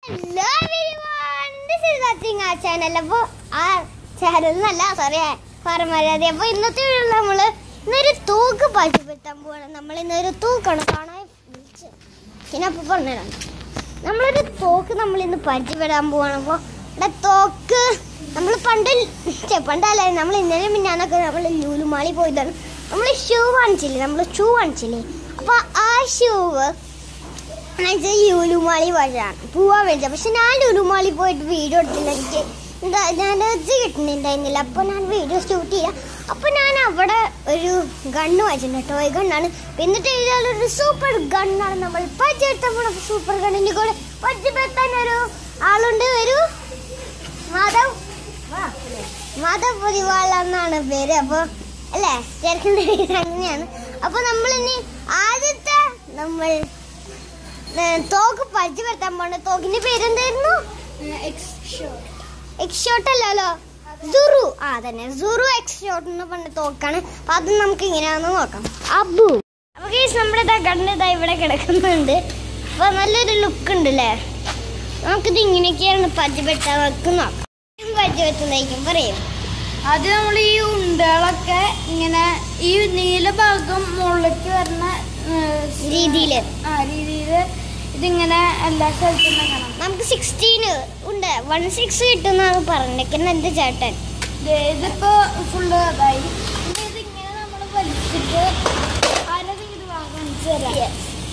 Hello everyone. This is Watching our channel. അപ്പൊ ആ channel എന്നല്ല സോറി പറമരാതി അപ്പൊ ഇന്നത്തെ വീഡിയോ നമ്മള് ഇന്നൊരു തൂക്ക് പരിചയപ്പെടുത്താൻ പോവാണ് നമ്മൾ ഇന്നൊരു തൂക്കാണ് കാണാൻ വിളിച്ച് പിന്നെ അപ്പൊ പറഞ്ഞുതരാം നമ്മളൊരു തോക്ക് നമ്മൾ ഇന്ന് പരിചയപ്പെടാൻ പോവാണ് അപ്പോൾ ഇവിടെ തോക്ക് നമ്മൾ പണ്ട് ഛെ, പണ്ടല്ല നമ്മൾ ഇന്നലെ മിന്നാന്നൊക്കെ നമ്മൾ ലൂലുമാളി പോയതാണ് നമ്മൾ ഷൂ വാങ്ങിച്ചില്ലേ നമ്മൾ ഷൂ വാങ്ങിച്ചില്ലേ അപ്പോൾ ആ ഷൂവ് എന്നുവെച്ചാൽ ലുലുമാളി വഴിയാണ് പോവാൻ വേണ്ടിയത് പക്ഷെ ഞാൻ ലുലുമാളി പോയിട്ട് വീഡിയോ എടുത്തില്ല എനിക്ക് എന്താ ഞാൻ എനർജി കിട്ടുന്നുണ്ടായിരുന്നില്ല അപ്പോൾ ഞാൻ വീഡിയോ ഷൂട്ട് ചെയ്യാം അപ്പോൾ ഞാൻ അവിടെ ഒരു ഗണ്ണ് വാങ്ങിച്ചിട്ടുണ്ട് ടോയ് ഗണ്ണാണ് എന്നിട്ട് ഇതിലൊരു സൂപ്പർ ഗണ്ണാണ് നമ്മൾ പരിചയപ്പെടുത്താൻ സൂപ്പർ ഗണ്ണിൻ്റെ കൂടെ പരിചയപ്പെടുത്താൻ ഒരു ആളുണ്ട് ഒരു മാധവ് മാധവ് പൊതിവാള എന്നാണ് പേര് അപ്പോൾ അല്ലേ ചെറുക്കൻ്റെ പേര് അങ്ങനെയാണ് അപ്പോൾ നമ്മളിനി ആദ്യത്തെ നമ്മൾ ഏ, തോക്ക് പരിചയപ്പെടുത്താൻ പോണ തോക്കിന്റെ പേരെന്തായിരുന്നു എക്സ് ഷോട്ട് അല്ലല്ലോ സുറു ആ തന്നെ സുറു എക്സ് ഷോട്ട് എന്ന് പറഞ്ഞ തോക്കാണ് അപ്പൊ അത് നമുക്ക് ഇങ്ങനെയാണെന്ന് നോക്കാം അബു അപ്പൊ കേസ് നമ്മുടെ ഇതാ കണ്ണ് ഇതാ ഇവിടെ കിടക്കുന്നുണ്ട് അപ്പൊ നല്ലൊരു ലുക്ക് ഉണ്ട് അല്ലേ നമുക്കിത് ഇങ്ങനെയൊക്കെയാണ് പരിചയപ്പെടുത്താൻ വെക്കും നോക്കാം പരിചയപ്പെടുത്തുന്നതായിരിക്കും പറയും അത് നമ്മൾ ഈ ഉണ്ടകളൊക്കെ ഇങ്ങനെ ഈ നീല ഭാഗം മുകളിലേക്ക് വരുന്ന രീതിയില് ആ രീതിയില് ഇതിങ്ങനെ എല്ലാ സ്ഥലത്തും കാണാം നമുക്ക് സിക്സ്റ്റീന് ഉണ്ട് വൺ സിക്സ് കിട്ടുമെന്നാണ് പറഞ്ഞിരിക്കുന്നത് എന്റെ ചേട്ടൻ ദേ ഇതിപ്പോ ഫുള്ള് ഇതായി ഇനി ഇതിങ്ങനെ നമ്മൾ വലിച്ചിട്ട് ആരത് ഇത് വാങ്ങിച്ചു തരാം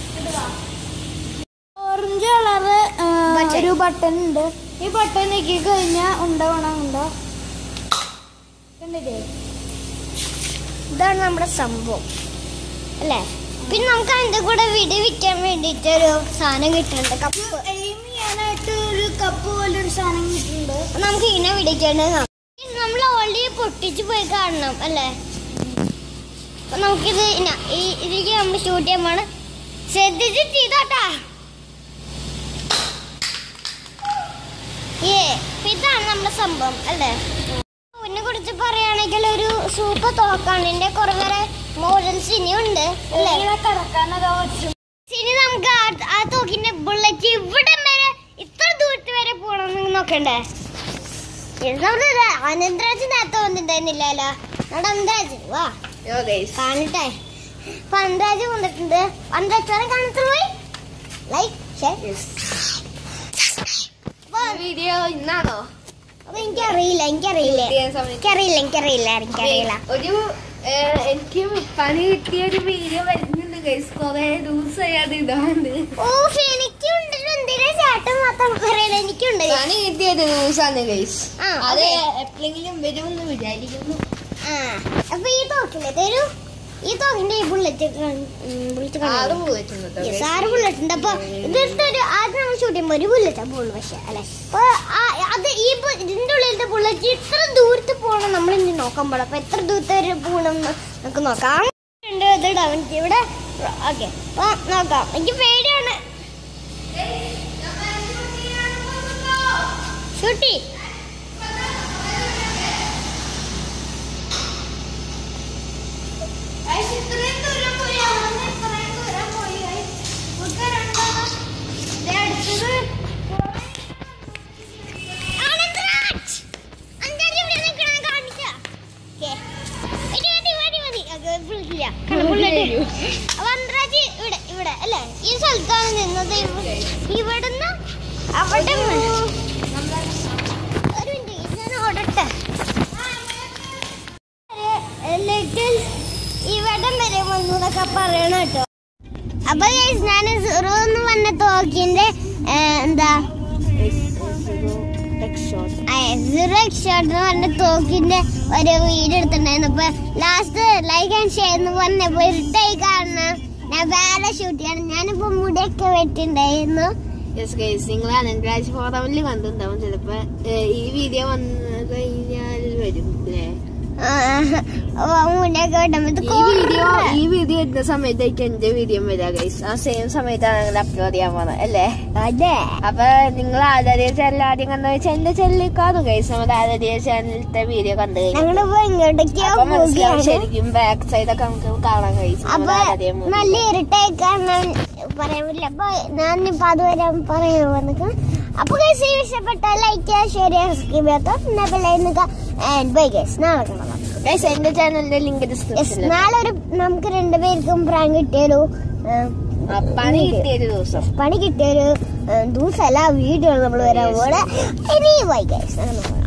ഓറഞ്ച് കളറ് Button. ഒരു ബട്ടൺ ഉണ്ട് ഈ ബട്ടൺ നീക്കി കഴിഞ്ഞാൽ ഉണ്ട വേണം ഉണ്ടോ കണ്ടില്ലേ ഇതാണ് നമ്മുടെ സംഭവം അല്ലേ പിന്നെ നമുക്ക് അതിന്റെ കൂടെ വിടി വിൽക്കാൻ വേണ്ടിയിട്ട് ഒരു സാധനം കിട്ടുന്നുണ്ട് കപ്പ് എയിം ചെയ്യാനായിട്ട് ഒരു കപ്പ് പോലെ ഒരു സാധനം കിട്ടുന്നുണ്ട് അപ്പൊ നമുക്ക് ഇങ്ങനെ വിടിക്കേണ്ടത് നമ്മൾ ഓൾറെഡി പൊട്ടിച്ച് പോയി കാണണം അല്ലേ അപ്പൊ നമുക്കിത് ഇന- ഈ ഇതിലേക്ക് നമ്മൾ ഷൂട്ട് ചെയ്യാൻ പോണ് ശ്രദ്ധിച്ച് ചെയ്തോട്ടാ ഏ അപ്പൊ ഇതാണ് നമ്മുടെ സംഭവം അല്ലേ ഇതിനെ കുറിച്ച് പറയുകയാണെങ്കിൽ ഒരു സൂപ്പർ തോക്കാണ് ഇതിന്റെ കുറെ വരെ മോഡൽസ് ഇനിയുണ്ട് അല്ലേ ഇങ്ങനെ കറക്കാനൊക്കെ പറ്റും ഇനി നമുക്ക് ആ- ആ തോക്കിന്റെ ബുള്ളറ്റ് ഇവിടെ വരെ ഇത്ര ദൂരത്ത് വരെ പോകണമെന്ന് നോക്കണ്ടേ ഇത് നമ്മുടെ ഇത് അനന്തരാജ് നേരത്തെ വന്നിട്ടുണ്ടായിരുന്നില്ലല്ലോ നമ്മുടെ അനന്തരാജ് വാ കാണട്ടെ അപ്പൊ അനന്തരാജ് വന്നിട്ടുണ്ട് അനന്തരാജ് കാണത്തു പോയി ലൈക്ക് ഷെയർ വീഡിയോ ഇന്നാണോ അപ്പൊ എനിക്കറിയില്ല എനിക്കറിയില്ല എനിക്കറിയില്ല എനിക്കറിയില്ല എനിക്കറിയില്ല ഒരു ഏഹ്, എനിക്ക് പണി കിട്ടിയ ഒരു വീഡിയോ വരുന്നുണ്ട് ഗൈസ് കൊറേ ദിവസമായി അത് ഇടാണ്ട് ഓ എനിക്കുണ്ട് എന്തിനാ ചേട്ടൻ മാത്രം പറയില്ല എനിക്കുണ്ട് പണി കിട്ടിയ ഒരു ദിവസമാണ് ഗൈസ് ആ, അത് okay. എപ്പോഴെങ്കിലും വരുമെന്ന് വിചാരിക്കുന്നു ആ അപ്പൊ ഈ തോക്കില്ലേ തരൂ ഈ തോക്കിന്റെ ഈ ബുള്ളറ്റ് ബുള്ളറ്റ് ആറ് പോയിട്ടുണ്ട് ആറ് ബുള്ളറ്റ് ഉണ്ട് അപ്പൊ ഇതിലത്തെ ഒരു ആദ്യം നമ്മൾ ഷൂട്ട് ചെയ്യുമ്പോ ഒരു ബുള്ളറ്റ് പോകുള്ളൂ പക്ഷെ അല്ലെ അപ്പൊ ആ- അത് ഈ ബു- ഇതിന്റെ ഉള്ളിലത്തെ ബുള്ളറ്റ് ഇത്ര ദൂരത്ത് പോകണം നമ്മൾ ഇനി നോക്കാൻ പാടില്ല അപ്പൊ എത്ര ദൂരത്ത് വരെ പോകണം എന്ന് നമുക്ക് നോക്കാം ഉണ്ട് ഇത് ഡൗൺ ഇവിടെ ഓക്കെ അപ്പൊ നോക്കാം എനിക്ക് പേടിയാണ് ഷൂട്ടി ഇത്രയും ദൂരം പോയി അവിടുന്ന് ഇത്രയും ദൂരം പോയി നമുക്ക് രണ്ടാമത് ദേ അടുത്തത് ആനന്ദ്രാജ്! അന്തരി ഇവിടെ നിൽക്കണ കാണിക്കാം. ഓക്കേ. ഇടി, ഇടി, ഇടി, ഇടി. ഓക്കേ, വിളിക്കില്ല. കാരണം bullet. അപ്പൊ അന്തരാജ് ഇവിടെ ഇവിടെ അല്ലേ ഈ സ്ഥലത്താണ് നിന്നത് ഇവ- ഇവിടുന്ന് അവിടെ ഒരു മിനിറ്റ് ഞാൻ ഓടട്ടെ ലിറ്റിൽ ഇവിടം വരെ വന്നു എന്നൊക്കെ പറയണം കേട്ടോ അപ്പൊ guys, ഞാൻ സീറോ എന്ന് പറഞ്ഞ തോക്കിന്റെ ഏ, എന്താ സീറോ ഷോട്ട് എന്ന് പറഞ്ഞ തോക്കിന്റെ ഒരു വീഡിയോ എടുത്തിട്ടുണ്ടായിരുന്നു അപ്പൊ ലാസ്റ്റ് ലൈക്ക് ആൻഡ് ഷെയർ എന്ന് പറഞ്ഞപ്പോ ഇരുട്ടായി കാരണം ഞാൻ വേറെ ഷൂട്ട് ചെയ്യണം ഞാനിപ്പോ മുടിയൊക്കെ വെട്ടിണ്ടായിരുന്നു യെസ് ഗൈസ് നിങ്ങൾ അനന്തരാജ് ഫോറമിൽ കണ്ടിട്ടുണ്ടാവും ചിലപ്പോ ഏഹ്, ഈ വീഡിയോ വന്നു കഴിഞ്ഞാൽ വരും അല്ലേ ആ, അപ്പൊ മുടിയൊക്കെ വെട്ടുമ്പോ ഇത് ഈ വീഡിയോ കുറേ- ഈ വീഡിയോ ഇടുന്ന സമയത്തേക്ക് എന്റെ വീഡിയോ വരാ ഗൈസ് ആ സെയിം സമയത്താണ് ഞങ്ങൾ അപ്ലോഡ് ചെയ്യാൻ പോകുന്നത് അല്ലേ അതെ അപ്പൊ നിങ്ങൾ ആദ്യ ചാനൽ ആദ്യം കണ്ടു വെച്ചാൽ എന്റെ ചാനലിൽ കാണും ഗൈസ് നമ്മുടെ ആദ്യ ചാനലിലത്തെ വീഡിയോ കണ്ടു കഴിഞ്ഞാൽ ഞങ്ങളിപ്പോ ഇങ്ങോട്ടേക്കോ അപ്പൊ മനസ്സിലാവും പോവുകയാണ് ശരിക്കും ബാക്ക് സൈഡ് ഒക്കെ നമുക്ക് കാണാൻ കഴിയും അപ്പൊ നല്ല ഇരുട്ടായി കാരണം പറയാൻ പറ്റില്ല അപ്പൊ ഞാനിപ്പോ അതുവരെ പറയാൻ വന്നിട്ട് അപ്പൊ ഗൈസ് ഈ ഇഷ്ടപ്പെട്ട ലൈക്ക് ചെയ്യുക ഷെയർ ചെയ്യുക സബ്സ്ക്രൈബ് ചെയ്യാത്ത പിന്നെ ബെല്ലൈനുക ആൻഡ് ബൈ ഗൈസ് നാളെ കാണാം ഗൈസ് എന്റെ ചാനലിന്റെ ലിങ്ക് Yes, ഡിസ്ക്രിപ്ഷനിൽ നാളെ ഒരു നമുക്ക് രണ്ടുപേർക്കും പ്രാങ്ക് കിട്ടിയൊരു ഏം, പണി കിട്ടിയ ഒരു ദിവസം പണി കിട്ടിയൊരു ഏം, ദിവസമല്ല വീഡിയോ നമ്മൾ വരാൻ പോലെ ഇനി ബൈ ഗൈസ്